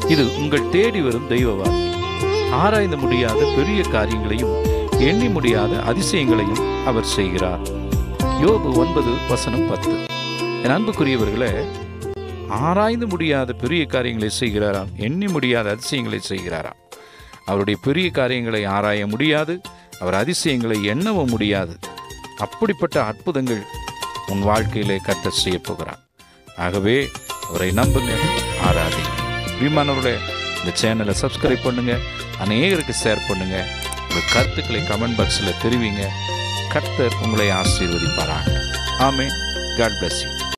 இது உங்கள் தேடி வரும் தெய்வ வார்த்தை ஆராய்ந்து முடியாத பெரிய காரியங்களையும் எண்ணி முடியாத அதிசயங்களையும் அவர் செய்கிறார் யோபு ஒன்பது வசனம் பத்து என் அன்புக்குரியவர்களே ஆராய்ந்து முடியாத பெரிய காரியங்களை செய்கிறாராம் எண்ணி முடியாத அதிசயங்களை செய்கிறாராம் அவருடைய பெரிய காரியங்களை ஆராய முடியாது அவர் அதிசயங்களை எண்ணவும் முடியாது அப்படிப்பட்ட அற்புதங்கள் உன் வாழ்க்கையிலே கத்த செய்ய போகிறார் ஆகவே அவரை நம்புங்க ஆராதிங்க விமானவர்களே இந்த சேனலை சப்ஸ்கிரைப் பண்ணுங்க அநேகருக்கு ஷேர் பண்ணுங்க உங்கள் கருத்துக்களை கமெண்ட் பாக்ஸில் தெரிவிங்க கர்த்தர் உங்களை ஆசீர்வதிப்பாராங்க ஆமே காட் bless you